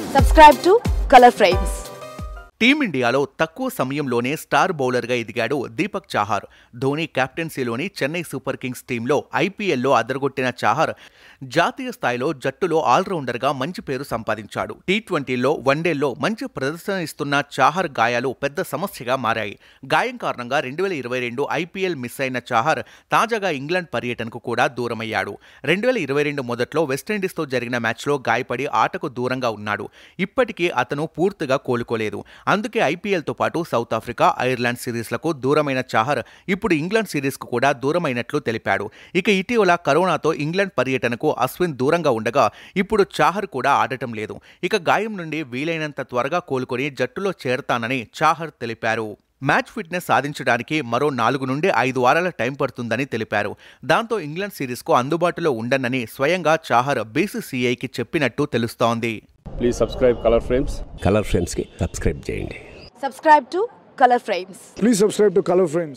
Subscribe to Color Frames. టీమిండియాలో తక్కువ సమయంలోనే star బౌలర్గా ఎదిగాడు దీపక్ చాహర్ ధోని కెప్టెన్సీలోని చెన్నై సూపర్ కింగ్స్ టీంలో ఐపీఎల్లో అదరగొట్టిన చాహర్ జాతీయ స్థాయిలో జట్టులో ఆల్రౌండర్గా మంచి పేరు సంపాదించాడు టీ ట్వంటీలో వన్డేల్లో మంచి ప్రదర్శన ఇస్తున్న చాహర్ గాయాలు పెద్ద సమస్యగా మారాయి గాయం కారణంగా రెండు వేల ఇరవై రెండు ఐపీఎల్ మిస్ అయిన చాహర్ తాజాగా ఇంగ్లాండ్ పర్యటనకు కూడా దూరమయ్యాడు రెండు వేల ఇరవై రెండు మొదట్లో వెస్టిండీస్తో జరిగిన మ్యాచ్లో గాయపడి ఆటకు దూరంగా ఉన్నాడు ఇప్పటికీ అతను పూర్తిగా కోలుకోలేదు అందుకే ఐపీఎల్తో పాటు సౌత్ ఆఫ్రికా ఐర్లాండ్ సిరీస్లకు దూరమైన చాహర్ ఇప్పుడు ఇంగ్లాండ్ సిరీస్కు కూడా దూరమైనట్లు తెలిపాడు ఇక ఇటీవల కరోనాతో ఇంగ్లాండ్ పర్యటనకు అశ్విన్ దూరంగా ఉండగా ఇప్పుడు చాహర్ కూడా ఆడటం లేదు ఇక గాయం నుండి వీలైనంత త్వరగా కోలుకొని జట్టులో చేరతానని చాహర్ తెలిపారు మ్యాచ్ ఫిట్నెస్ సాధించడానికి మరో నాలుగు నుండి ఐదు వారాల టైం పడుతుందని తెలిపారు దాంతో ఇంగ్లాండ్ సిరీస్కు అందుబాటులో ఉండనని స్వయంగా చాహర్ బీసీసీఐకి చెప్పినట్టు తెలుస్తోంది please subscribe colour frames colour ఫ్రేమ్స్కి సబ్స్క్రైబ్ చేయండి Subscribe to Color Frames. Please subscribe to Color Frames.